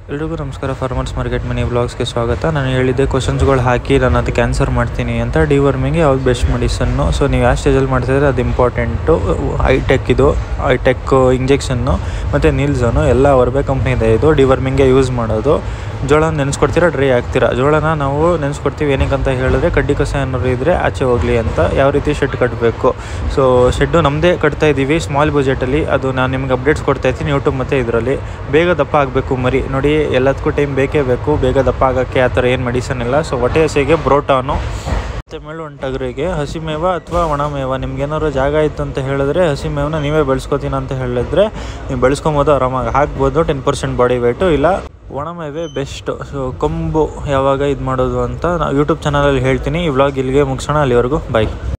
ಎಲ್ರಿಗೂ ನಮಸ್ಕಾರ farmers market ಮನಿ ವ್ಲಾಗ್ಸ್ಗೆ ಸ್ವಾಗತ ನಾನು ಹೇಳಿದ್ದೆ ಕ್ವಶನ್ಸ್ಗಳು ಹಾಕಿ ನಾನು ಅದಕ್ಕೆ ಆನ್ಸರ್ ಮಾಡ್ತೀನಿ ಅಂತ ಡಿವರ್ಮಿಂಗ್ಗೆ ಯಾವ್ದು ಬೆಸ್ಟ್ ಮೆಡಿಸನ್ನು ಸೊ ನೀವು ಯಾವ ಸ್ಟೇಜಲ್ಲಿ ಮಾಡ್ತಿದ್ರೆ ಅದು ಇಂಪಾರ್ಟೆಂಟು ಐಟೆಕ್ ಇದು ಐಟೆಕ್ ಇಂಜೆಕ್ಷನ್ನು ಮತ್ತು ನಿಲ್ಸನು ಎಲ್ಲ ವರ್ಬೆ ಕಂಪ್ನಿದೆ ಇದು ಡಿವರ್ಮಿಂಗ್ಗೆ ಯೂಸ್ ಮಾಡೋದು ಜೋಳ ನೆನೆಸ್ಕೊಡ್ತೀರಾ ಡ್ರೈ ಹಾಕ್ತೀರಾ ಜೋಳನ ನಾವು ನೆನೆಸ್ಕೊಡ್ತೀವಿ ಏನಕ್ಕೆ ಅಂತ ಹೇಳಿದ್ರೆ ಕಡ್ಡಿ ಕಸ ಏನಾದ್ರು ಇದ್ದರೆ ಆಚೆ ಹೋಗಲಿ ಅಂತ ಯಾವ ರೀತಿ ಶೆಡ್ ಕಟ್ಟಬೇಕು ಸೊ ಶೆಡ್ಡು ನಮ್ಮದೇ ಕಟ್ತಾ ಇದ್ದೀವಿ ಸ್ಮಾಲ್ ಬಜೆಟಲ್ಲಿ ಅದು ನಾನು ನಿಮ್ಗೆ ಅಪ್ಡೇಟ್ಸ್ ಕೊಡ್ತಾ ಇರ್ತೀನಿ ಯೂಟ್ಯೂಬ್ ಮತ್ತು ಇದರಲ್ಲಿ ಬೇಗ ದಪ್ಪ ಆಗಬೇಕು ಮರಿ ನೋಡಿ ಎಲ್ಲದಕ್ಕೂ ಟೈಮ್ ಬೇಕೇ ಬೇಕು ಬೇಗ ದಪ್ಪ ಆಗೋಕ್ಕೆ ಆ ಥರ ಏನು ಮೆಡಿಸನ್ ಇಲ್ಲ ಸೊ ಹೊಟ್ಟೆ ಹಸಿಗೆ ಬ್ರೋಟಾನು ಮತ್ತು ಮೇಳು ಒಂಟಗರಿಗೆ ಹಸಿಮೇವ ಅಥವಾ ಒಣಮೇವ ನಿಮ್ಗೇನಾದ್ರು ಜಾಗ ಇತ್ತು ಅಂತ ಹೇಳಿದ್ರೆ ಹಸಿಮೇವನ್ನ ನೀವೇ ಬೆಳೆಸ್ಕೊತೀನಿ ಅಂತ ಹೇಳಿದ್ರೆ ನೀವು ಬೆಳೆಸ್ಕೊಬೋದು ಆರಾಮಾಗಿ ಹಾಕ್ಬೋದು ಟೆನ್ ಪರ್ಸೆಂಟ್ ಬಾಡಿ ವೆಯ್ಟು ಇಲ್ಲ ಒಣಮೇವೆ ಬೆಸ್ಟ್ ಸೊ ಕೊಂಬು ಯಾವಾಗ ಇದು ಮಾಡೋದು ಅಂತ ನಾವು ಯೂಟ್ಯೂಬ್ ಚಾನಲಲ್ಲಿ ಹೇಳ್ತೀನಿ ಈ ವ್ಲಾಗ್ ಇಲ್ಲಿಗೆ ಮುಗಿಸೋಣ ಅಲ್ಲಿವರೆಗೂ ಬಾಯ್